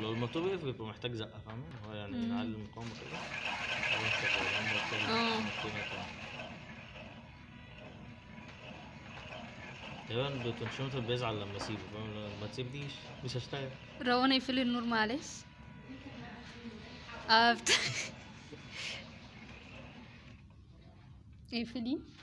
لو الموتور وقف بيبقى محتاج زقة فاهمة هو يعني مم. نعلي المقاومة كده بعدين شغال، بعدين نوطي- اه. نوطيها تاني. تقريبا البوتنشيومتر بيزعل لما اسيبه فاهم لما تسيبنيش مش هشتغل روان يقفلي النور معلش آه بت... اقفلي